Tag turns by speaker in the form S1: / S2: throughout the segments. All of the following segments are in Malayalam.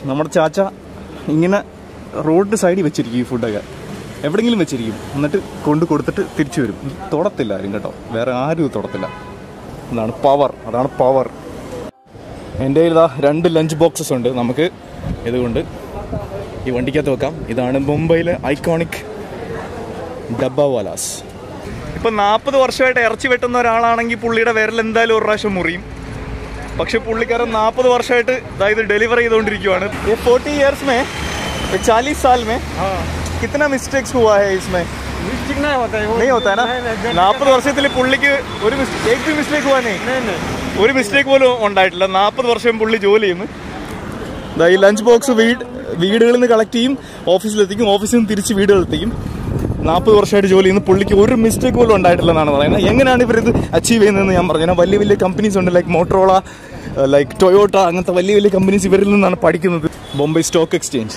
S1: നമ്മുടെ ചാച്ച ഇങ്ങനെ റോഡ് സൈഡിൽ വെച്ചിരിക്കും ഈ ഫുഡൊക്കെ എവിടെയെങ്കിലും വെച്ചിരിക്കും എന്നിട്ട് കൊണ്ട് കൊടുത്തിട്ട് തിരിച്ചു വരും ഇത് തൊടത്തില്ല ആരും കേട്ടോ വേറെ ആരും ഇത് തൊടത്തില്ല അതാണ് പവർ അതാണ് പവർ എൻ്റെ കയ്യിൽ ഇതാ രണ്ട് ലഞ്ച് ബോക്സസ് ഉണ്ട് നമുക്ക് ഇതുകൊണ്ട് ഈ വണ്ടിക്കകത്ത് വെക്കാം ഇതാണ് മുംബൈയിലെ ഐക്കോണിക് ഡബ്ബാവാലാസ് ഇപ്പം നാൽപ്പത് വർഷമായിട്ട് ഇറച്ചി വെട്ടുന്ന ഒരാളാണെങ്കിൽ പുള്ളിയുടെ വിരൽ എന്തായാലും ഒരു പ്രാവശ്യം മുറിയും പക്ഷെ പുള്ളിക്കാരൻ നാൽപ്പത് വർഷമായിട്ട് അതായത് ഡെലിവറി ചെയ്തുകൊണ്ടിരിക്കുവാണ് ഫോർട്ടി ഇയേഴ്സ് മേ चालीस साल में कितना मिस्टेक्स हुआ है इसमें
S2: मिस्टेक नहीं होता है वो
S1: नहीं होता है ना
S2: नहीं, नहीं,
S1: നാൽപ്പത് വർഷത്തിൽ പുള്ളിക്ക് ഒരു മിസ്റ്റേക്ക് ഒരു മിസ്റ്റേക്ക് हुआ नहीं
S2: नहीं नहीं
S1: ഒരു മിസ്റ്റേക്ക് പോലും ഉണ്ടായിട്ടില്ല നാൽപ്പത് വർഷം പുള്ളി ജോലി ചെയ്യുന്നു ദാ ഈ ലഞ്ച് ബോക്സ് വീട് വീടുകളിൽ നിന്ന് കളക്ട് ചെയ്യും ഓഫീസിലെത്തിക്കും ഓഫീസിൽ നിന്ന് തിരിച്ച് വീടുകളിലെത്തിക്കും നാൽപ്പത് വർഷമായിട്ട് ജോലി ചെയ്യുന്നു പുള്ളിക്ക് ഒരു മിസ്റ്റേക്ക് പോലും ഉണ്ടായിട്ടില്ലെന്നാണ് പറയുന്നത് എങ്ങനെയാണ് ഇവരിത് അച്ചീവ് ചെയ്യുന്നതെന്ന് ഞാൻ പറഞ്ഞു ഞാൻ വലിയ വലിയ കമ്പനീസ് ഉണ്ട് ലൈക്ക് മോട്ടറോള ലൈക്ക് ടൊയോട്ട അങ്ങനത്തെ വലിയ വലിയ കമ്പനീസ് ഇവരിൽ നിന്നാണ് പഠിക്കുന്നത് ബോംബെ സ്റ്റോക്ക് എക്സ്ചേഞ്ച്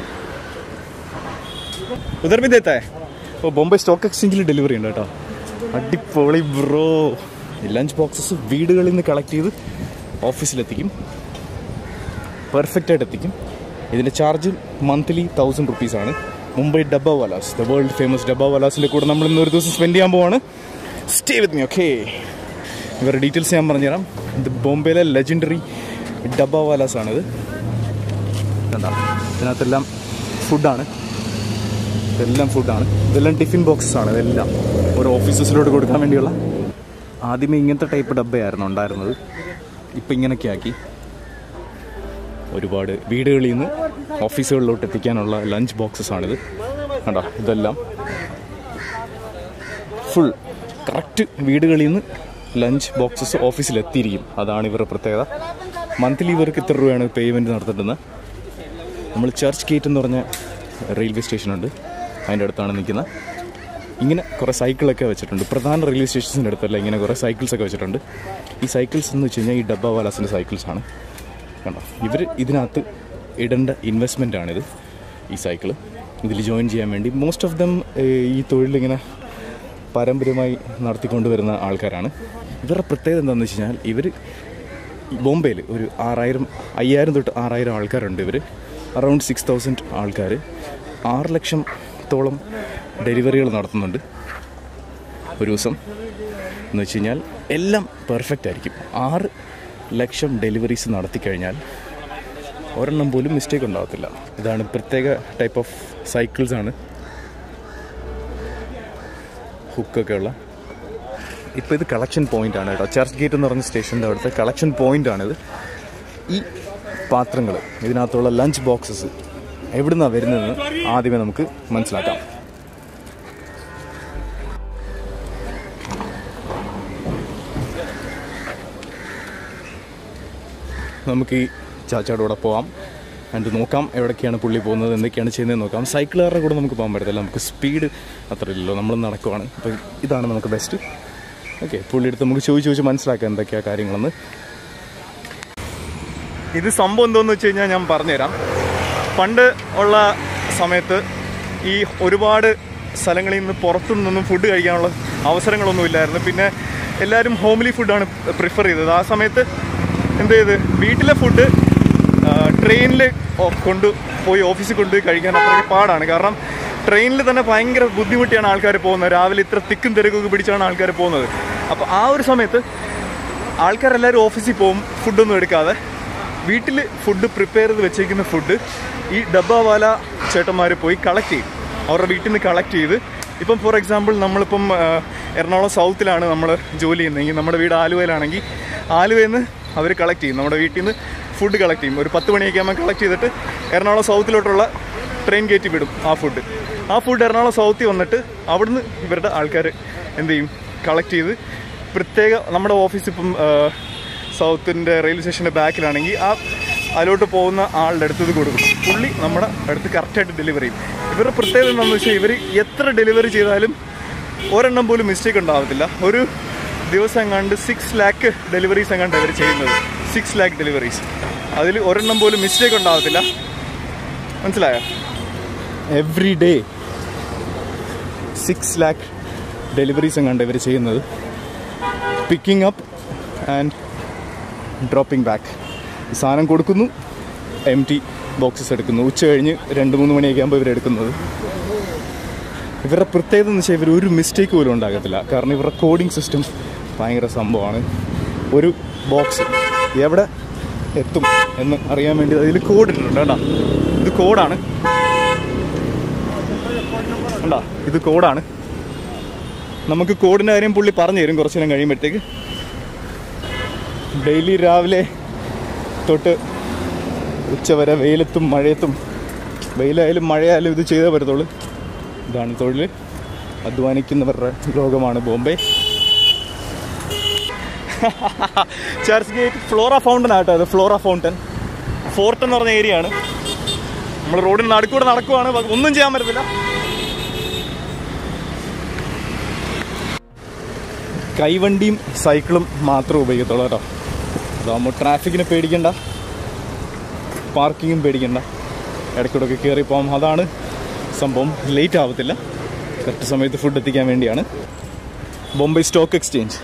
S1: ഉദർ भी देता है ഓ ബോംബെ സ്റ്റോക്ക് എക്സ്ചേഞ്ചിൽ ഡെലിവറി ഉണ്ട് കേട്ടോ അടിപൊളി ബ്രോ ലഞ്ച് ബോക്സസ് വീടുകളിൽ നിന്ന് കളക്ട് ചെയ്ത് ഓഫീസിലെത്തിക്കും പെർഫെക്റ്റ് ആയിട്ട് എത്തിക്കും ഇതിൻ്റെ ചാർജ് മന്ത്ലി തൗസൻഡ് റുപ്പീസാണ് Mumbai dabbawalas the world famous ഡബ്ബ വാലാസിൻ്റെ കൂടെ നമ്മൾ ഇന്ന് ഒരു ദിവസം സ്പെൻഡ് ചെയ്യാൻ പോവാണ് സ്റ്റേ വിത്ത് മീ ഓക്കെ ഇവരുടെ ഡീറ്റെയിൽസ് ഞാൻ പറഞ്ഞുതരാം ഇത് ബോംബെയിലെ ലെജൻഡറി ഡബ്ബ വാലാസ് ആണിത് കണ്ടോ ഇതിനകത്തെല്ലാം ഫുഡാണ് ഇതെല്ലാം ഫുഡാണ് ഇതെല്ലാം ടിഫിൻ ബോക്സസ് ആണ് ഇതെല്ലാം ഓരോ ഓഫീസസിലോട്ട് കൊടുക്കാൻ വേണ്ടിയുള്ള ആദ്യമേ ഇങ്ങനത്തെ ടൈപ്പ് ഡബ്ബയായിരുന്നു ഉണ്ടായിരുന്നത് ഇപ്പം ഇങ്ങനെയൊക്കെ ആക്കി ഒരുപാട് വീടുകളിൽ നിന്ന് ഓഫീസുകളിലോട്ട് എത്തിക്കാനുള്ള ലഞ്ച് ബോക്സസ് ആണിത് കണ്ടോ ഇതെല്ലാം ഫുൾ കറക്റ്റ് വീടുകളിൽ നിന്ന് ലഞ്ച് ബോക്സസ് ഓഫീസിൽ എത്തിയിരിക്കും അതാണ് ഇവരുടെ പ്രത്യേകത മന്ത്ലി ഇവർക്ക് ഇത്ര രൂപയാണ് പേയ്മെൻറ്റ് നടത്തേണ്ടുന്നത് നമ്മൾ ചർച്ച് ഗേറ്റ് എന്ന് പറഞ്ഞ റെയിൽവേ സ്റ്റേഷനുണ്ട് അതിൻ്റെ അടുത്താണ് നിൽക്കുന്നത് ഇങ്ങനെ കുറേ സൈക്കിളൊക്കെ വെച്ചിട്ടുണ്ട് പ്രധാന റെയിൽവേ സ്റ്റേഷൻസിൻ്റെ അടുത്തല്ല ഇങ്ങനെ കുറേ സൈക്കിൾസ് ഒക്കെ വെച്ചിട്ടുണ്ട് ഈ സൈക്കിൾസ് എന്ന് വെച്ച് കഴിഞ്ഞാൽ ഈ ഡബ്ബ വാലാസിൻ്റെ സൈക്കിൾസാണ് കണ്ടോ ഇവർ ഇതിനകത്ത് ഇടേണ്ട ഇൻവെസ്റ്റ്മെൻ്റ് ആണിത് ഈ സൈക്കിൾ ഇതിൽ ജോയിൻ ചെയ്യാൻ വേണ്ടി മോസ്റ്റ് ഓഫ് ദം ഈ തൊഴിലിങ്ങനെ പാരമ്പര്യമായി നടത്തിക്കൊണ്ട് വരുന്ന ആൾക്കാരാണ് ഇവരുടെ പ്രത്യേകത എന്താണെന്ന് വെച്ച് കഴിഞ്ഞാൽ ഇവർ ബോംബെയിൽ ഒരു ആറായിരം അയ്യായിരം തൊട്ട് ആറായിരം ആൾക്കാരുണ്ട് ഇവർ അറൗണ്ട് സിക്സ് തൗസൻഡ് ആൾക്കാർ ആറ് ലക്ഷത്തോളം ഡെലിവറികൾ നടത്തുന്നുണ്ട് ഒരു ദിവസം എന്ന് വെച്ച് കഴിഞ്ഞാൽ എല്ലാം പെർഫെക്റ്റ് ആയിരിക്കും ആറ് ലക്ഷം ഡെലിവറീസ് നടത്തി കഴിഞ്ഞാൽ ഒരെണ്ണം പോലും മിസ്റ്റേക്ക് ഉണ്ടാകത്തില്ല ഇതാണ് പ്രത്യേക ടൈപ്പ് ഓഫ് സൈക്കിൾസ് ആണ് ഹുക്കൊക്കെ ഉള്ള ഇപ്പോൾ ഇത് കളക്ഷൻ പോയിന്റ് ആണ് കേട്ടോ ചർച്ച് ഗേറ്റ് എന്ന് പറഞ്ഞ സ്റ്റേഷൻ്റെ അവിടുത്തെ കളക്ഷൻ പോയിന്റ് ആണിത് ഈ പാത്രങ്ങൾ ഇതിനകത്തുള്ള ലഞ്ച് ബോക്സസ് എവിടുന്നാണ് വരുന്നതെന്ന് ആദ്യമേ നമുക്ക് മനസ്സിലാക്കാം നമുക്ക് ഈ ചാച്ചാടെ കൂടെ പോവാം എന്നിട്ട് നോക്കാം എവിടേക്കാണ് പുള്ളി പോകുന്നത് എന്തൊക്കെയാണ് ചെയ്യുന്നത് നോക്കാം സൈക്കിളുകാരുടെ കൂടെ നമുക്ക് പോകാൻ പറ്റത്തില്ല നമുക്ക് സ്പീഡ് അത്ര ഇല്ലല്ലോ നമ്മൾ നടക്കുവാണ് അപ്പോൾ ഇതാണ് നമുക്ക് ബെസ്റ്റ് ഓക്കെ പുള്ളിയെടുത്ത് നമുക്ക് ചോദിച്ച് ചോദിച്ച് മനസ്സിലാക്കാം എന്തൊക്കെയാണ് കാര്യങ്ങളെന്ന് ഇത് സംഭവം എന്തോന്ന് വെച്ച് കഴിഞ്ഞാൽ ഞാൻ പറഞ്ഞുതരാം പണ്ട് ഉള്ള സമയത്ത് ഈ ഒരുപാട് സ്ഥലങ്ങളിൽ നിന്ന് പുറത്തു നിന്നൊന്നും ഫുഡ് കഴിക്കാനുള്ള അവസരങ്ങളൊന്നും ഇല്ലായിരുന്നു പിന്നെ എല്ലാവരും ഹോംലി ഫുഡാണ് പ്രിഫർ ചെയ്തത് ആ സമയത്ത് എന്ത് ചെയ്ത് വീട്ടിലെ ഫുഡ് ട്രെയിനിൽ കൊണ്ട് പോയി ഓഫീസിൽ കൊണ്ടുപോയി കഴിക്കാൻ അത്രയ്ക്ക് പാടാണ് കാരണം ട്രെയിനിൽ തന്നെ ഭയങ്കര ബുദ്ധിമുട്ടിയാണ് ആൾക്കാർ പോകുന്നത് രാവിലെ ഇത്ര തിക്കും തിരക്കൊക്കെ പിടിച്ചാണ് ആൾക്കാർ പോകുന്നത് അപ്പോൾ ആ ഒരു സമയത്ത് ആൾക്കാരെല്ലാവരും ഓഫീസിൽ പോകും ഫുഡൊന്നും എടുക്കാതെ വീട്ടിൽ ഫുഡ് പ്രിപ്പയർ ചെയ്ത് വെച്ചേക്കുന്ന ഫുഡ് ഈ ഡബ്ബാവാല ചേട്ടന്മാർ പോയി കളക്ട് ചെയ്യും അവരുടെ വീട്ടിൽ നിന്ന് കളക്ട് ചെയ്ത് ഇപ്പം ഫോർ എക്സാമ്പിൾ നമ്മളിപ്പം ആ, എറണാകുളം സൗത്തിലാണ് നമ്മൾ ജോലി ചെയ്യുന്നതെങ്കിൽ നമ്മുടെ വീട് ആലുവയിലാണെങ്കിൽ ആലുവയിൽ നിന്ന് അവർ കളക്ട് ചെയ്യും നമ്മുടെ വീട്ടിൽ നിന്ന് ഫുഡ് കളക്ട് ചെയ്യും ഒരു പത്ത് മണിയൊക്കെ ആകുമ്പോൾ കളക്ട് ചെയ്തിട്ട് എറണാകുളം സൗത്തിലോട്ടുള്ള ട്രെയിൻ കയറ്റി വിടും ആ ഫുഡ് ആ ഫുഡ് എറണാകുളം സൗത്തിൽ വന്നിട്ട് അവിടുന്ന് ഇവരുടെ ആൾക്കാർ എന്ത് ചെയ്യും കളക്ട് ചെയ്ത് പ്രത്യേക നമ്മുടെ ഓഫീസ് ഇപ്പം ആ, സൗത്തിൻ്റെ റെയിൽവേ സ്റ്റേഷൻ്റെ ബാക്കിലാണെങ്കിൽ ആ അതിലോട്ട് പോകുന്ന ആളുടെ അടുത്ത് ഇത് കൊടുക്കും പുള്ളി നമ്മുടെ അടുത്ത് കറക്റ്റായിട്ട് ഡെലിവറി ചെയ്യും ഇവരുടെ പ്രത്യേകത എന്താണെന്ന് വെച്ചാൽ ഇവർ എത്ര ഡെലിവറി ചെയ്താലും ഒരെണ്ണം പോലും മിസ്റ്റേക്ക് ഉണ്ടാവത്തില്ല ഒരു ദിവസം എങ്ങാണ്ട് സിക്സ് ലാക്ക് ഡെലിവറീസ് എങ്ങാണ്ട് ഇവർ ചെയ്യുന്നത് സിക്സ് ലാക്ക് ഡെലിവറീസ് അതിൽ ഒരെണ്ണം പോലും മിസ്റ്റേക്ക് ഉണ്ടാവത്തില്ല മനസ്സിലായോ every day six lakh deliveries എങ്ങാണ്ട് ഇവർ ചെയ്യുന്നത് picking up and dropping back സാധനം കൊടുക്കുന്നു എം ടി ബോക്സസ് എടുക്കുന്നു ഉച്ച കഴിഞ്ഞ് രണ്ട് മൂന്ന് മണിയൊക്കെ ആകുമ്പോൾ ഇവരെടുക്കുന്നത് ഇവരുടെ പ്രത്യേകത എന്ന് വെച്ചാൽ ഇവർ ഒരു മിസ്റ്റേക്ക് പോലും ഉണ്ടാകത്തില്ല കാരണം ഇവരുടെ കോഡിംഗ് സിസ്റ്റം ഭയങ്കര സംഭവമാണ് ഒരു ബോക്സ് എവിടെ എത്തും എന്ന് അറിയാൻ വേണ്ടി അതിൽ കോഡ് ഇട്ടിട്ടുണ്ട് കേട്ടോ ഇത് കോഡാണ് കണ്ടാ ഇത് കോഡാണ് നമുക്ക് കോഡിൻ്റെ കാര്യം പുള്ളി പറഞ്ഞു തരും കുറച്ച് നേരം കഴിയുമ്പോഴത്തേക്ക് ഡെയിലി രാവിലെ തൊട്ട് ഉച്ചവരെ വെയിലത്തും മഴയത്തും വെയിലായാലും മഴയായാലും ഇത് ചെയ്തേ പറ്റത്തുള്ളൂ ഇതാണ് തൊഴിൽ അധ്വാനിക്കുന്നവരുടെ ലോകമാണ് ബോംബെ ചർച്ച് ഗേറ്റ് ഫ്ലോറ ഫൗണ്ടൻ ആട്ടോ അത് ഫ്ലോറ ഫൗണ്ടൻ ഫോർട്ട് എന്ന് പറഞ്ഞ ഏരിയ ആണ് നമ്മൾ റോഡിന് നടുക്കൂടെ നടക്കുവാണ് പക്ഷെ ഒന്നും ചെയ്യാൻ പറ്റത്തില്ല കൈവണ്ടിയും സൈക്കിളും മാത്രമേ ഉപയോഗിക്കത്തുള്ളൂ കേട്ടോ അതാകുമ്പോൾ ട്രാഫിക്കിനെ പേടിക്കണ്ട പാർക്കിങ്ങും പേടിക്കണ്ട ഇടയ്ക്കൂടൊക്കെ കയറി പോകാം അതാണ് സംഭവം ലേറ്റ് ആവത്തില്ല കറക്റ്റ് സമയത്ത് ഫുഡ് എത്തിക്കാൻ വേണ്ടിയാണ് ബോംബെ സ്റ്റോക്ക് എക്സ്ചേഞ്ച്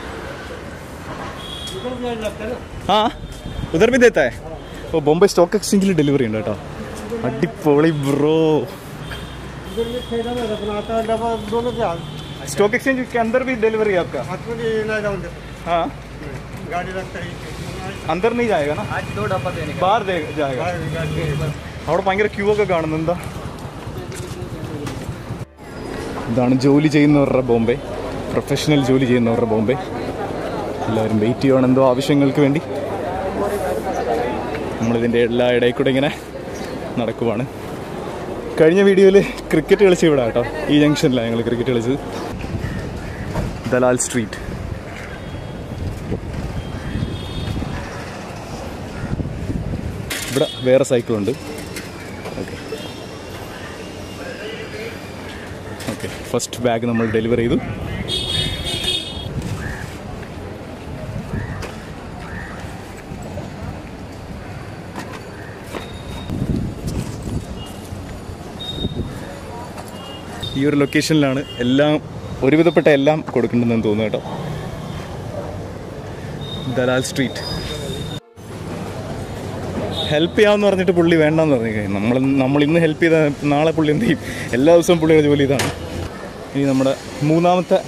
S1: ആ ഉദർ भी देता है ഓ ബോംബെ സ്റ്റോക്ക് എക്സ്ചേഞ്ചിൽ ഡെലിവറി ഉണ്ട് കേട്ടോ അടിപൊളി ബ്രോ
S2: इधर में ठेला में रखना आता है डब्बा दोनों के हाथ
S1: स्टॉक एक्सचेंज के अंदर भी डिलीवरी है आपका
S2: हाथ में ये ना जाऊँ
S1: हाँ
S2: गाड़ी रखता है
S1: अंदर नहीं जाएगा ना
S3: आज दो डब्बा देने का
S1: बाहर दे जाएगा അവിടെ ഭയങ്കര ക്യൂ ഒക്കെ കാണുന്നു എന്താ ഇതാണ് ജോലി ചെയ്യുന്നവരുടെ ബോംബെ പ്രൊഫഷണൽ ജോലി ചെയ്യുന്നവരുടെ ബോംബെ എല്ലാവരും വെയിറ്റ് ചെയ്യുവാണ് എന്തോ ആവശ്യങ്ങൾക്ക് വേണ്ടി നമ്മളിതിൻ്റെ എല്ലാ ഇടയിൽ കൂടെ ഇങ്ങനെ നടക്കുവാണ് കഴിഞ്ഞ വീഡിയോയിൽ ക്രിക്കറ്റ് കളിച്ച ഇവിടെ കേട്ടോ ഈ ജംഗ്ഷനിലാണ് ഞങ്ങൾ ക്രിക്കറ്റ് കളിച്ചത് ദലാൽ സ്ട്രീറ്റ് ഇവിടെ വേറെ സൈക്കിളുണ്ട് ഓക്കെ ഓക്കെ ഫസ്റ്റ് ബാഗ് നമ്മൾ ഡെലിവർ ചെയ്തു ഈ ഒരു ലൊക്കേഷനിലാണ് എല്ലാം ഒരുവിധപ്പെട്ട എല്ലാം കൊടുക്കേണ്ടതെന്ന് തോന്നുന്നു കേട്ടോ ദലാൽ സ്ട്രീറ്റ് ഹെൽപ്പ് ചെയ്യാമെന്ന് പറഞ്ഞിട്ട് പുള്ളി വേണ്ടെന്ന് പറഞ്ഞു നമ്മൾ നമ്മൾ ഇന്ന് ഹെൽപ്പ് ചെയ്താൽ നാളെ പുള്ളി എന്ത് ചെയ്യും എല്ലാ ദിവസവും പുള്ളിയുടെ ജോലി ഇതാണ് ഇനി നമ്മുടെ മൂന്നാമത്തെ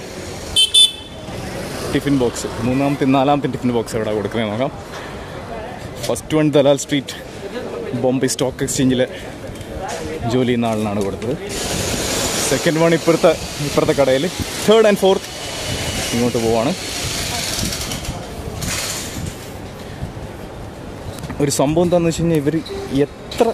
S1: ടിഫിൻ ബോക്സ് മൂന്നാമത്തെ നാലാമത്തെ ടിഫിൻ ബോക്സ് എവിടെ കൊടുക്കുന്നത് നോക്കാം first one Dalal Street Bombay stock എക്സ്ചേഞ്ചിൽ ജോലി ചെയ്യുന്ന ആളിനാണ് കൊടുത്തത് സെക്കൻഡ് വൺ ഇപ്പുറത്തെ ഇപ്പുറത്തെ കടയിൽ തേർഡ് ആൻഡ് ഫോർത്ത് ഇങ്ങോട്ട് പോവാണ് ഒരു സംഭവം എന്താണെന്ന് വെച്ച് കഴിഞ്ഞാൽ ഇവർ എത്ര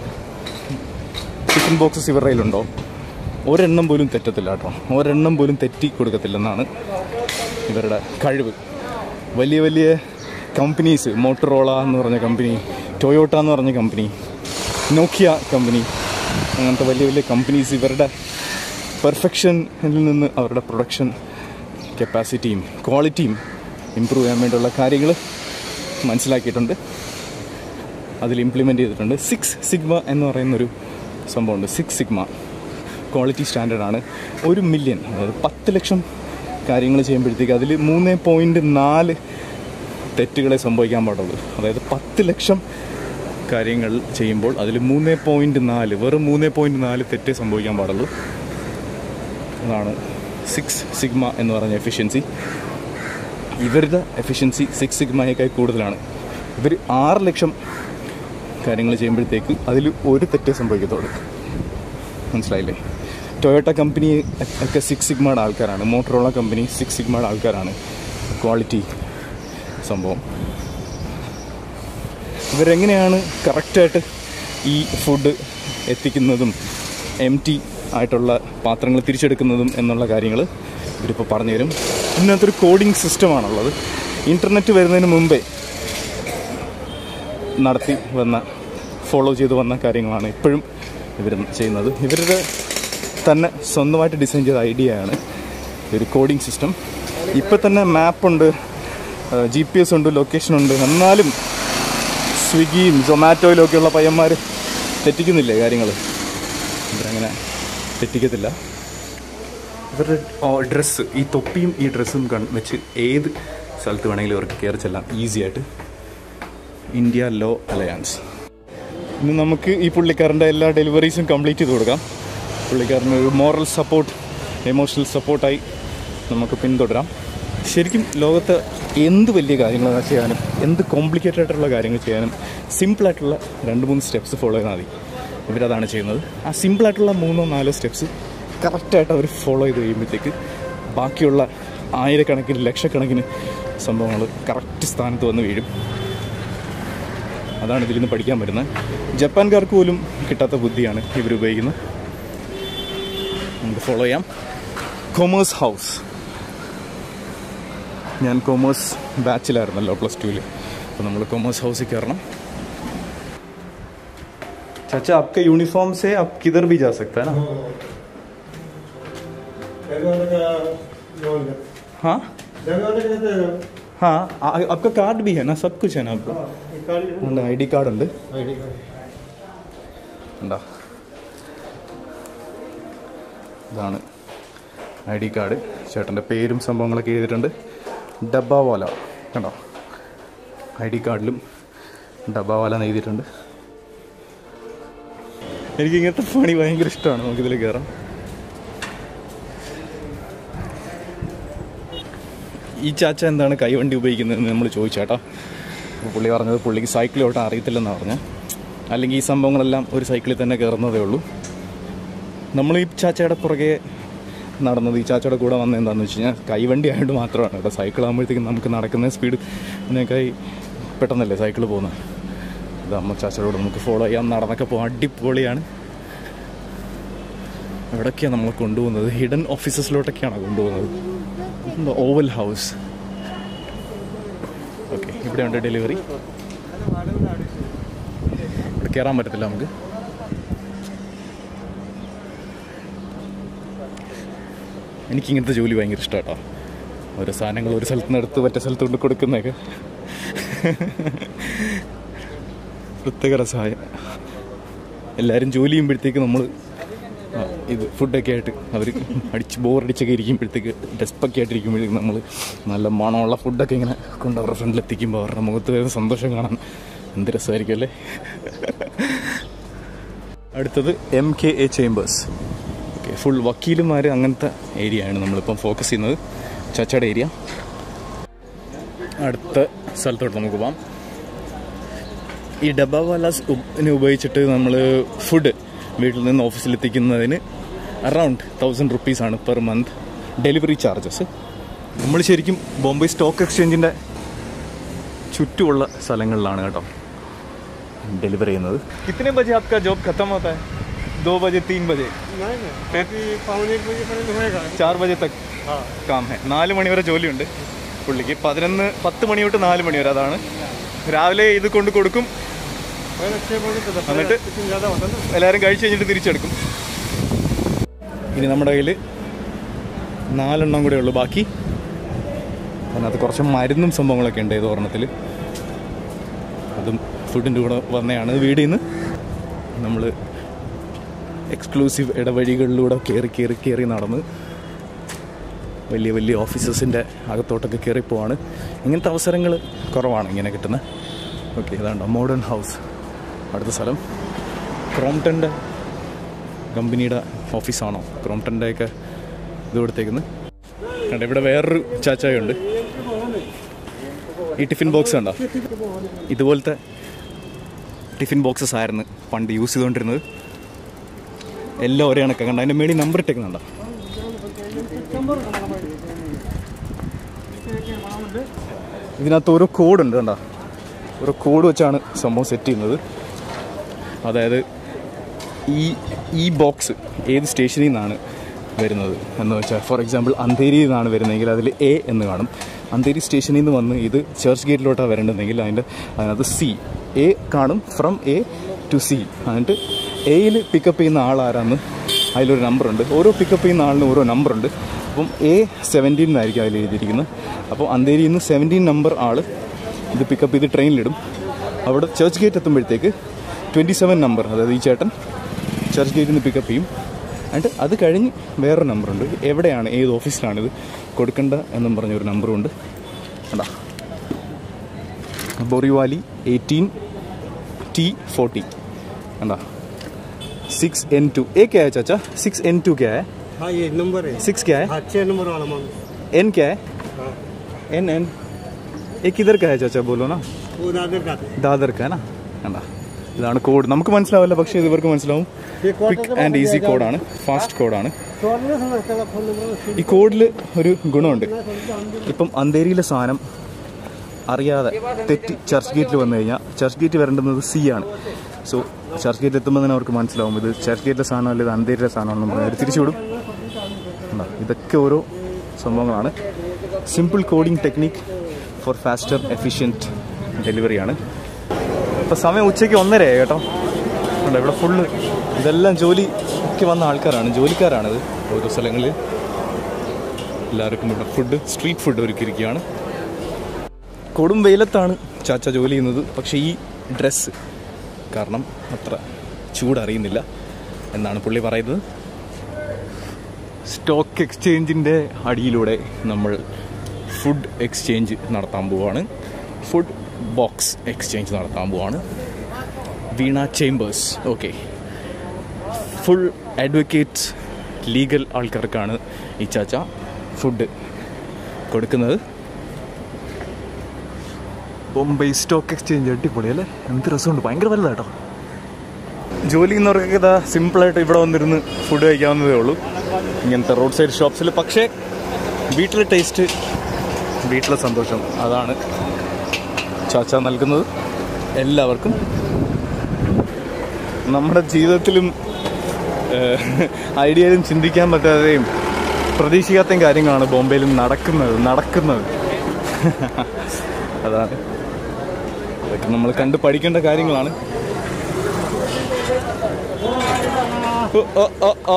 S1: ടിഫിൻ ബോക്സസ് ഇവരുടെ കയ്യിലുണ്ടോ ഒരെണ്ണം പോലും തെറ്റത്തില്ല കേട്ടോ ഒരെണ്ണം പോലും തെറ്റി കൊടുക്കത്തില്ലെന്നാണ് ഇവരുടെ കഴിവ് വലിയ വലിയ കമ്പനീസ് മോട്ടറോള എന്ന് പറഞ്ഞ കമ്പനി ടൊയോട്ട എന്ന് പറഞ്ഞ കമ്പനി നോക്കിയ കമ്പനി അങ്ങനത്തെ വലിയ വലിയ കമ്പനീസ് ഇവരുടെ പെർഫെക്ഷനിൽ നിന്ന് അവരുടെ പ്രൊഡക്ഷൻ കപ്പാസിറ്റിയും ക്വാളിറ്റിയും ഇമ്പ്രൂവ് ചെയ്യാൻ വേണ്ടിയുള്ള കാര്യങ്ങൾ മനസ്സിലാക്കിയിട്ടുണ്ട് അതിൽ ഇംപ്ലിമെൻ്റ് ചെയ്തിട്ടുണ്ട് സിക്സ് സിഗ്മ എന്ന് പറയുന്നൊരു സംഭവമുണ്ട് സിക്സ് സിഗ്മ ക്വാളിറ്റി സ്റ്റാൻഡേർഡാണ് ഒരു മില്യൺ അതായത് പത്ത് ലക്ഷം കാര്യങ്ങൾ ചെയ്യുമ്പോഴത്തേക്ക് അതിൽ മൂന്ന് പോയിൻറ്റ് നാല് തെറ്റുകളെ സംഭവിക്കാൻ പാടുള്ളൂ അതായത് പത്ത് ലക്ഷം കാര്യങ്ങൾ ചെയ്യുമ്പോൾ അതിൽ മൂന്ന് പോയിൻറ്റ് നാല് വെറും മൂന്ന് പോയിൻറ്റ് നാല് തെറ്റേ സംഭവിക്കാൻ പാടുള്ളൂ അതാണ് സിക്സ് സിഗ്മ എന്ന് പറഞ്ഞ എഫിഷ്യൻസി ഇവരുടെ എഫിഷ്യൻസി സിക്സ് സിഗ്മയേക്കാൾ കൂടുതലാണ് ഇവർ ആറ് ലക്ഷം കാര്യങ്ങൾ ചെയ്യുമ്പോഴത്തേക്ക് അതിൽ ഒരു തെറ്റേ സംഭവിക്കത്തുള്ളൂ മനസ്സിലായില്ലേ ടൊയോട്ട കമ്പനി ഒക്കെ സിക്സ് സിഗ്മയുടെ ആൾക്കാരാണ് മോട്ടറോള കമ്പനി സിക്സ് സിഗ്മയുടെ ആൾക്കാരാണ് ക്വാളിറ്റി സംഭവം ഇവരെങ്ങനെയാണ് കറക്റ്റായിട്ട് ഈ ഫുഡ് എത്തിക്കുന്നതും എം ടി ആയിട്ടുള്ള പാത്രങ്ങൾ തിരിച്ചെടുക്കുന്നതും എന്നുള്ള കാര്യങ്ങൾ ഇവരിപ്പോൾ പറഞ്ഞു തരും ഇതിനകത്തൊരു കോഡിംഗ് സിസ്റ്റമാണുള്ളത് ഇൻ്റർനെറ്റ് വരുന്നതിന് മുമ്പേ നടത്തി വന്ന ഫോളോ ചെയ്ത് വന്ന കാര്യങ്ങളാണ് ഇപ്പോഴും ഇവർ ചെയ്യുന്നത് ഇവരുടെ തന്നെ സ്വന്തമായിട്ട് ഡിസൈൻ ചെയ്ത ഐഡിയ ആണ് ഒരു കോഡിംഗ് സിസ്റ്റം ഇപ്പം തന്നെ മാപ്പുണ്ട് ജി പി എസ് ഉണ്ട് ലൊക്കേഷൻ ഉണ്ട് എന്നാലും സ്വിഗ്ഗിയും സൊമാറ്റോയിലും ഒക്കെയുള്ള പയ്യന്മാർ തെറ്റിക്കുന്നില്ലേ കാര്യങ്ങൾ ഇവരങ്ങനെ തെറ്റിക്കത്തില്ല ഇവരുടെ ഡ്രസ്സ് ഈ തൊപ്പിയും ഈ ഡ്രസ്സും കൺ വെച്ച് ഏത് സ്ഥലത്ത് വേണമെങ്കിലും ഇവർക്ക് കയറി ചെല്ലാം ഈസി ആയിട്ട് ഇന്ത്യ ലോ അലയൻസ് ഇന്ന് നമുക്ക് ഈ പുള്ളിക്കാരൻ്റെ എല്ലാ ഡെലിവറീസും കംപ്ലീറ്റ് ചെയ്ത് കൊടുക്കാം പുള്ളിക്കാരന് ഒരു മോറൽ സപ്പോർട്ട് എമോഷണൽ സപ്പോർട്ടായി നമുക്ക് പിന്തുടരാം ശരിക്കും ലോകത്ത് എന്ത് വലിയ കാര്യങ്ങൾ ചെയ്യാനും എന്ത് കോംപ്ലിക്കേറ്റഡ് ആയിട്ടുള്ള കാര്യങ്ങൾ ചെയ്യാനും സിമ്പിളായിട്ടുള്ള രണ്ട് മൂന്ന് സ്റ്റെപ്സ് ഫോളോ ചെയ്താൽ മതി ഇവരതാണ് ചെയ്യുന്നത് ആ സിമ്പിളായിട്ടുള്ള മൂന്നോ നാലോ സ്റ്റെപ്സ് കറക്റ്റായിട്ട് അവർ ഫോളോ ചെയ്ത് കഴിയുമ്പോഴത്തേക്ക് ബാക്കിയുള്ള ആയിരക്കണക്കിന് ലക്ഷക്കണക്കിന് സംഭവങ്ങൾ കറക്റ്റ് സ്ഥാനത്ത് വന്ന് വീഴും അതാണ് ഇതിൽ നിന്ന് പഠിക്കാൻ പറ്റുന്നത് ജപ്പാൻകാർക്ക് പോലും കിട്ടാത്ത ബുദ്ധിയാണ് ഇവർ ഉപയോഗിക്കുന്നത് നമുക്ക് ഫോളോ ചെയ്യാം കൊമേഴ്സ് ഹൗസ് ഞാൻ കൊമേഴ്സ് ബാച്ചിലായിരുന്നല്ലോ പ്ലസ് ടുവിൽ അപ്പോൾ നമ്മൾ കൊമേഴ്സ് ഹൗസിൽ കയറണം चाचा आपका यूनिफॉर्म से आप किधर भी जा सकता है ना हाँ हाँ आ- आपका कार्ड भी है ना सब कुछ है ना आपको ഉണ്ട് ഐ ഡി കാർഡ് ഉണ്ട് ഉണ്ടോ ഇതാണ് ഐ ഡി കാർഡ് ചേട്ടൻ്റെ പേരും സംഭവങ്ങളൊക്കെ എഴുതിയിട്ടുണ്ട് ഡബ്ബാവാല കണ്ടോ ഐ ഡി കാർഡിലും ഡബ്ബാവാല എന്ന് എഴുതിയിട്ടുണ്ട് എനിക്ക് ഇങ്ങനത്തെ പണി ഭയങ്കര ഇഷ്ടമാണ് നമുക്കിതിൽ കയറാം ഈ ചാച്ച എന്താണ് കൈവണ്ടി ഉപയോഗിക്കുന്നതെന്ന് നമ്മൾ ചോദിച്ചേട്ടാ അപ്പോൾ പുള്ളി പറഞ്ഞത് പുള്ളിക്ക് സൈക്കിൾ ഓട്ടാൻ അറിയത്തില്ലെന്നാണ് പറഞ്ഞത് അല്ലെങ്കിൽ ഈ സംഭവങ്ങളെല്ലാം ഒരു സൈക്കിളിൽ തന്നെ കയറുന്നതേ ഉള്ളൂ നമ്മൾ ഈ ചാച്ചയുടെ പുറകെ നടന്നത് ഈ ചാച്ചയുടെ കൂടെ വന്നത് എന്താണെന്ന് വെച്ച് കഴിഞ്ഞാൽ കൈവണ്ടി ആയതുകൊണ്ട് മാത്രമാണ് കേട്ടോ സൈക്കിൾ ആകുമ്പോഴത്തേക്കും നമുക്ക് നടക്കുന്ന സ്പീഡ് അതിനേക്കായി പെട്ടെന്നല്ലേ സൈക്കിൾ പോകുന്നത് ഇത് അമ്മ ചാച്ചയോട് നമുക്ക് ഫോളോ ചെയ്യാം നടന്നൊക്കെ പോകാം അടിപൊളിയാണ് എവിടൊക്കെയാണ് നമ്മളെ കൊണ്ടുപോകുന്നത് ഹിഡൻ ഓഫീസസിലോട്ടൊക്കെയാണ് കൊണ്ടുപോകുന്നത് എന്താ ഓവൽ ഹൗസ് ഓക്കെ ഇവിടെയുണ്ട് ഡെലിവറി ഇവിടെ കയറാൻ പറ്റത്തില്ല നമുക്ക് എനിക്ക് ഇങ്ങനത്തെ ജോലി ഭയങ്കര ഇഷ്ടമാട്ടോ ഓരോ സാധനങ്ങൾ ഒരു സ്ഥലത്ത് നിന്ന് എടുത്ത് മറ്റേ സ്ഥലത്ത് കൊണ്ട് കൊടുക്കുന്നതൊക്കെ പ്രത്യേക രസമായ എല്ലാവരും ജോലി ചെയ്യുമ്പോഴത്തേക്ക് നമ്മൾ ഇത് ഫുഡൊക്കെ ആയിട്ട് അവർ അടിച്ച് ബോറടിച്ചൊക്കെ ഇരിക്കുമ്പോഴത്തേക്ക് ഡെസ്പൊക്കെ ആയിട്ടിരിക്കുമ്പോഴത്തേക്ക് നമ്മൾ നല്ല മണമുള്ള ഫുഡൊക്കെ ഇങ്ങനെ കൊണ്ട് അവരുടെ ഫ്രണ്ടിൽ എത്തിക്കുമ്പോൾ അവരുടെ മുഖത്ത് വരുന്ന സന്തോഷം കാണാൻ എന്ത് രസമായിരിക്കും അല്ലേ അടുത്തത് M K A chambers okay full വക്കീലുമാർ അങ്ങനത്തെ ഏരിയ ആണ് നമ്മളിപ്പം ഫോക്കസ് ചെയ്യുന്നത് ചച്ചയുടെ ഏരിയ അടുത്ത സ്ഥലത്തോട്ട് നമുക്ക് പോവാം ഈ ഡബ്ബാവാലാസ് ഉപയോഗിച്ചിട്ട് നമ്മൾ ഫുഡ് വീട്ടിൽ നിന്ന് ഓഫീസിൽ എത്തിക്കുന്നതിന് അറൗണ്ട് തൗസൻഡ് റുപ്പീസാണ് പെർ മന്ത് ഡെലിവറി ചാർജസ് നമ്മൾ ശരിക്കും ബോംബെ സ്റ്റോക്ക് എക്സ്ചേഞ്ചിൻ്റെ ചുറ്റുമുള്ള സ്ഥലങ്ങളിലാണ് കേട്ടോ ഡെലിവർ ചെയ്യുന്നത് കിतने बजे आपका जॉब खत्म होता है दो बजे तीन बजे
S2: नहीं नहीं पौने एक बजे पर्यंत होएगा
S1: ചാർ ബജെ തക്
S2: हाँ
S1: കാം ഹെ നാല് മണി വരെ ജോലിയുണ്ട് പുള്ളിക്ക് പതിനൊന്ന് പത്ത് മണി തൊട്ട് നാല് മണി വരെ അതാണ് രാവിലെ ഇത് കൊണ്ട് കൊടുക്കും
S2: पहले छः बजे तो दस
S1: എന്നിട്ട്
S2: इतना ज़्यादा होता ना
S1: എല്ലാവരും കഴിച്ച് കഴിഞ്ഞിട്ട് തിരിച്ചെടുക്കും ഇനി നമ്മുടെ കയ്യിൽ നാലെണ്ണം കൂടെ ഉള്ളൂ ബാക്കി അതിനകത്ത് കുറച്ച് മരുന്നും സംഭവങ്ങളൊക്കെ ഉണ്ട് ഇത് ഒരെണ്ണത്തിൽ അതും ഫുഡിൻ്റെ കൂടെ വന്നതാണ് വീടിൽ നിന്ന് നമ്മൾ എക്സ്ക്ലൂസീവ് ഇടവഴികളിലൂടെ കയറി കയറി കയറി നടന്ന് വലിയ വലിയ ഓഫീസസിൻ്റെ അകത്തോട്ടൊക്കെ കയറി പോവാണ് ഇങ്ങനത്തെ അവസരങ്ങൾ കുറവാണ് ഇങ്ങനെ കിട്ടുന്നത് ഓക്കെ ഇതാണ്ടോ മോഡേൺ ഹൗസ് അടുത്ത സ്ഥലം ക്രോംടൻ്റെ കമ്പനിയുടെ ഓഫീസാണോ ക്രോംടൻ്റെ ഒക്കെ ഇത് കൊടുത്തേക്കുന്നത് കണ്ട ഇവിടെ വേറൊരു ചാച്ചായുണ്ട് ഈ ടിഫിൻ ബോക്സ് കണ്ടോ ഇതുപോലത്തെ ടിഫിൻ ബോക്സസ് ആയിരുന്നു പണ്ട് യൂസ് ചെയ്തുകൊണ്ടിരുന്നത് എല്ലാം ഒരേ കണക്കാണ് കണ്ട അതിൻ്റെ മേളിൽ നമ്പർ ഇട്ടേക്കുന്നുണ്ടോ ഇതിനകത്ത് ഓരോ കോഡ് ഉണ്ട് കണ്ടോ ഓരോ കോഡ് വെച്ചാണ് സംഭവം സെറ്റ് ചെയ്യുന്നത് അതായത് ഈ ഈ ബോക്സ് ഏത് സ്റ്റേഷനിൽ നിന്നാണ് വരുന്നത് എന്ന് വെച്ചാൽ ഫോർ എക്സാമ്പിൾ അന്തേരിയിൽ നിന്നാണ് വരുന്നതെങ്കിൽ അതിൽ എ എന്ന് കാണും അന്തേരി സ്റ്റേഷനിൽ നിന്ന് വന്ന് ഇത് ചർച്ച് ഗേറ്റിലോട്ടാണ് വരേണ്ടതെങ്കിൽ അതിൻ്റെ അതിനകത്ത് സി എ കാണും ഫ്രം എ ടു സി എന്നിട്ട് എയിൽ പിക്കപ്പ് ചെയ്യുന്ന ആൾ ആരാന്ന് അതിലൊരു നമ്പറുണ്ട് ഓരോ പിക്കപ്പ് ചെയ്യുന്ന ആളിന് ഓരോ നമ്പറുണ്ട് അപ്പം എ സെവൻറ്റീൻ എന്നായിരിക്കും അതിൽ എഴുതിയിരിക്കുന്നത് അപ്പോൾ അന്തേരിയിൽ നിന്ന് സെവൻറ്റീൻ നമ്പർ ആൾ ഇത് പിക്കപ്പ് ചെയ്ത് ട്രെയിനിലിടും അവിടെ ചർച്ച് ഗേറ്റ് എത്തുമ്പോഴത്തേക്ക് ട്വൻറ്റി സെവൻ നമ്പർ അതായത് ഈ ചേട്ടൻ ചർച്ച് ഗേറ്റിൽ നിന്ന് പിക്കപ്പ് ചെയ്യും എന്നിട്ട് അത് കഴിഞ്ഞ് വേറൊരു നമ്പറുണ്ട് എവിടെയാണ് ഏത് ഓഫീസിലാണ് ഇത് കൊടുക്കേണ്ട എന്നും പറഞ്ഞൊരു നമ്പറും ഉണ്ട് കണ്ടാ ബൊറിവാലി എയ്റ്റീൻ ടി ഫോർട്ടി കണ്ടോ सिक्स एन टू ए क्या है चाचा सिक्स एन टू क्या है
S2: हाँ ये नंबर है
S1: सिक्स क्या है
S2: हाँ छः नंबर वाला मान
S1: एन क्या है
S2: हाँ
S1: एन एन ये किधर का है चाचा बोलो ना
S2: वो दादर का
S1: ദാദർ കാ കണ്ടാ ഇതാണ് കോഡ് നമുക്ക് മനസ്സിലാവില്ല പക്ഷേ ഇത് ഇവർക്ക് മനസ്സിലാവും
S2: ये
S1: ക്വിക്ക് ആൻഡ് ഈസി കോഡാണ് ഫാസ്റ്റ് കോഡാണ്
S2: सोलह समझता है फोन नंबर
S1: ഈ കോഡിൽ ഒരു ഗുണമുണ്ട് ഇപ്പം അന്തേരിയിലെ സാധനം അറിയാതെ തെറ്റി ചർച്ച് ഗേറ്റിൽ വന്നു കഴിഞ്ഞാൽ ചർച്ച് ഗേറ്റ് വരേണ്ടുന്നത് സി ആണ് സോ ചർച്ച് ഗേറ്റ് എത്തുമ്പോൾ തന്നെ അവർക്ക് മനസ്സിലാവും ഇത് ചർച്ച് ഗേറ്റിലെ സാധനമല്ല ഇത് അന്തേരിയിലെ സാധനമാണെന്ന് പറഞ്ഞാൽ അവർ തിരിച്ചുവിടും കണ്ടോ? ഇതൊക്കെ ഓരോ സംഭവങ്ങളാണ് simple coding technique for faster efficient ഡെലിവറിയാണ് ഇപ്പോൾ സമയം ഉച്ചയ്ക്ക് ഒന്നരയായി കേട്ടോ കണ്ടോ ഇവിടെ ഫുള്ള് ഇതെല്ലാം ജോലിക്ക് വന്ന ആൾക്കാരാണ് ജോലിക്കാരാണിത് ഓരോ സ്ഥലങ്ങളിൽ എല്ലാവർക്കും ഇവിടെ ഫുഡ് സ്ട്രീറ്റ് ഫുഡ് ഒരുക്കിയിരിക്കുകയാണ് കൊടും വെയിലത്താണ് ചാച്ച ജോലി ചെയ്യുന്നത് പക്ഷേ ഈ ഡ്രസ്സ് കാരണം അത്ര ചൂടറിയുന്നില്ല എന്നാണ് പുള്ളി പറയുന്നത് സ്റ്റോക്ക് എക്സ്ചേഞ്ചിൻ്റെ അടിയിലൂടെ നമ്മൾ ഫുഡ് എക്സ്ചേഞ്ച് നടത്താൻ പോവാണ് ഫുഡ് ബോക്സ് എക്സ്ചേഞ്ച് നടത്താൻ പോവാണ് Veena chambers okay full advocate legal ആൾക്കാർക്കാണ് ഈ ചാച്ച ഫുഡ് കൊടുക്കുന്നത് ബോംബെ സ്റ്റോക്ക് എക്സ്ചേഞ്ച് അടിപൊളി അല്ലേ എന്ത് രസമുണ്ട് ഭയങ്കര വലുതാണ് കേട്ടോ ജോലി ചെയ്യുന്നവർക്കൊക്കെ ഇതാ സിമ്പിളായിട്ട് ഇവിടെ വന്നിരുന്ന് ഫുഡ് കഴിക്കാവുന്നതേ ഉള്ളൂ ഇങ്ങനത്തെ റോഡ് സൈഡ് ഷോപ്സിൽ പക്ഷേ വീട്ടിലെ ടേസ്റ്റ് വീട്ടിലെ സന്തോഷം അതാണ് ചാച്ച നൽകുന്നത് എല്ലാവർക്കും നമ്മുടെ ജീവിതത്തിലും ഏഹ്, ഐഡിയയിലും ചിന്തിക്കാൻ പറ്റാതെയും പ്രതീക്ഷിക്കാത്തയും കാര്യങ്ങളാണ് ബോംബെയിലും നടക്കുന്നത് നടക്കുന്നത് അതാണ് അതൊക്കെ നമ്മൾ കണ്ട് പഠിക്കേണ്ട കാര്യങ്ങളാണ് ഓ, ഓ, ഓ, ഓ.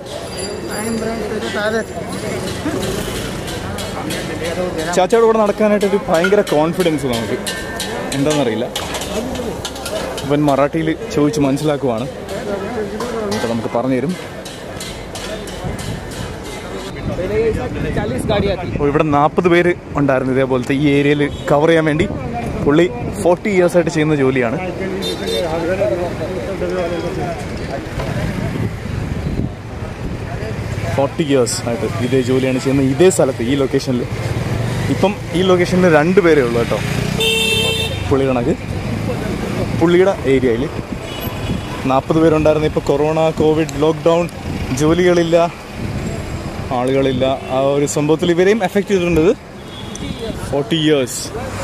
S1: ചാച്ചയുടെ കൂടെ നടക്കാനായിട്ട് ഒരു ഭയങ്കര കോൺഫിഡൻസ് നമുക്ക് എന്താണെന്നറിയില്ല ഇവൻ മറാഠിയിൽ ചോദിച്ച് മനസ്സിലാക്കുവാണ് അപ്പോൾ നമുക്ക് പറഞ്ഞു തരും അപ്പോൾ ഇവിടെ നാൽപ്പത് പേര് ഉണ്ടായിരുന്നു ഇതേപോലത്തെ ഈ ഏരിയയിൽ കവർ ചെയ്യാൻ വേണ്ടി പുള്ളി ഫോർട്ടി ഇയേഴ്സ് ആയിട്ട് ചെയ്യുന്ന ജോലിയാണ് ഫോർട്ടി ഇയേഴ്സ് ആയിട്ട് ഇതേ ജോലിയാണ് ചെയ്യുന്നത് ഇതേ സ്ഥലത്ത് ഈ ലൊക്കേഷനിൽ ഇപ്പം ഈ ലൊക്കേഷനിൽ രണ്ട് പേരേ ഉള്ളൂ കേട്ടോ പുള്ളി കണക്ക് പുള്ളിയുടെ ഏരിയയിൽ നാൽപ്പത് പേരുണ്ടായിരുന്നു ഇപ്പോൾ കൊറോണ കോവിഡ് ലോക്ക്ഡൗൺ ജോലികളില്ല ആളുകളില്ല ആ ഒരു സംഭവത്തിൽ ഇവരെയും എഫക്റ്റ് ചെയ്തിട്ടുണ്ട് ഫോർटी इयर्स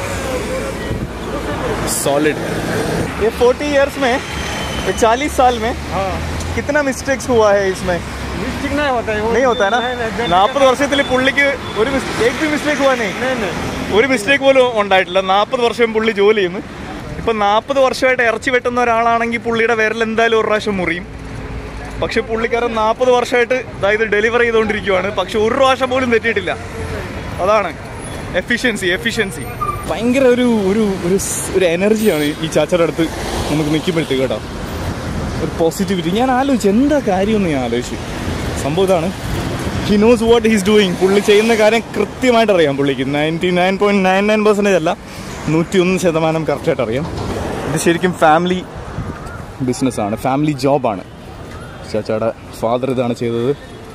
S1: सॉलिड ये फोर्टी इयर्स में चालीस साल में
S2: हाँ
S1: कितना मिस्टेक्स हुआ है इसमें
S2: मिस्टेक नहीं होता है वो
S1: नहीं होता है ना
S2: नहीं, नहीं,
S1: നാൽപ്പത് വർഷത്തിൽ പുള്ളിക്ക് ഒരു mis- एक भी മിസ്റ്റേക്ക് हुआ नहीं
S2: नहीं नहीं
S1: ഒരു മിസ്റ്റേക്ക് പോലും ഉണ്ടായിട്ടില്ല നാൽപ്പത് വർഷം പുള്ളി ജോലി ചെയ്യുന്നു ഇപ്പൊ നാൽപ്പത് വർഷമായിട്ട് ഇറച്ചി വെട്ടുന്ന ഒരാളാണെങ്കിൽ പുള്ളിയുടെ വിരൽ എന്തായാലും ഒരു പ്രാവശ്യം മുറിയും പക്ഷെ പുള്ളിക്കാരൻ നാൽപ്പത് വർഷമായിട്ട് അതായത് ഡെലിവറി ചെയ്തുകൊണ്ടിരിക്കുവാണ് പക്ഷെ ഒരു പ്രാവശ്യം പോലും തെറ്റിയിട്ടില്ല അതാണ് എഫിഷ്യൻസി എഫിഷ്യൻസി ഭയങ്കര ഒരു ഒരു ഒരു സ്- ഒരു എനർജിയാണ് ഈ ചാച്ചയുടെ അടുത്ത് നമുക്ക് നിൽക്കുമ്പോഴത്തേക്ക് കേട്ടോ ഒരു പോസിറ്റിവിറ്റി ഞാൻ ആലോചിച്ചു എന്താ കാര്യമെന്ന് ഞാൻ ആലോചിച്ചു സംഭവം ഇതാണ് he knows what he's doing പുള്ളി ചെയ്യുന്ന കാര്യം കൃത്യമായിട്ട് അറിയാം പുള്ളിക്ക് ninety nine point nine nine percentage അല്ല നൂറ്റി ഒന്ന് ശതമാനം കറക്റ്റായിട്ട് അറിയാം ഇത് ശരിക്കും ഫാമിലി ബിസിനസ്സാണ് ഫാമിലി ജോബാണ് ചാച്ചയുടെ ഫാദർ ഇതാണ് ചെയ്തത്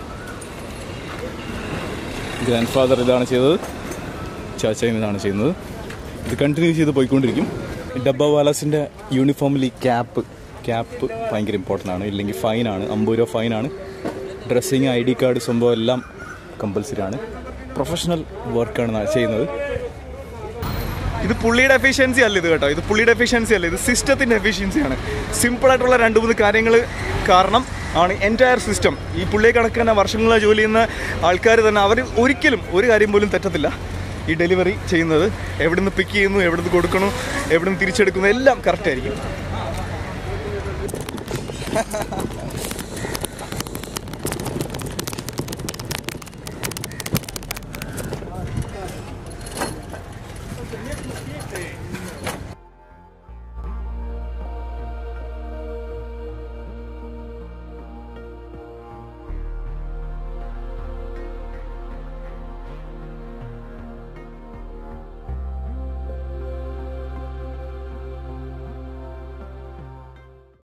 S1: ഗ്രാൻഡ് ഫാദർ ഇതാണ് ചെയ്തത് ചാച്ചയും ഇതാണ് ചെയ്യുന്നത് ഇത് കണ്ടിന്യൂ ചെയ്ത് പോയിക്കൊണ്ടിരിക്കും ഡബ്ബ വാലാസിൻ്റെ യൂണിഫോമിൽ ഈ ക്യാപ്പ് ക്യാപ്പ് ഭയങ്കര ഇമ്പോർട്ടൻ്റ് ആണ് ഇല്ലെങ്കിൽ ഫൈനാണ് അമ്പത് രൂപ ഫൈനാണ് ഡ്രസ്സിങ് ഐ ഡി കാർഡ് സംഭവം എല്ലാം കമ്പൽസറി ആണ് പ്രൊഫഷണൽ വർക്കാണ് ചെയ്യുന്നത് ഇത് പുള്ളിയുടെ എഫിഷ്യൻസി അല്ല ഇത് കേട്ടോ ഇത് പുള്ളിയുടെ എഫിഷ്യൻസി അല്ല ഇത് സിസ്റ്റത്തിൻ്റെ എഫിഷ്യൻസിയാണ് സിമ്പിൾ ആയിട്ടുള്ള രണ്ട് മൂന്ന് കാര്യങ്ങൾ കാരണം ആണ് എൻറ്റയർ സിസ്റ്റം ഈ പുള്ളിയെ കണക്ക് തന്നെ വർഷങ്ങളായി ജോലി ചെയ്യുന്ന ആൾക്കാർ തന്നെ അവർ ഒരിക്കലും ഒരു കാര്യം പോലും തെറ്റത്തില്ല ഈ ഡെലിവറി ചെയ്യുന്നത് എവിടുന്ന് പിക്ക് ചെയ്യുന്നു എവിടുന്ന് കൊടുക്കണു എവിടുന്ന് തിരിച്ചെടുക്കുന്നു എല്ലാം കറക്റ്റ് ആയിരിക്കും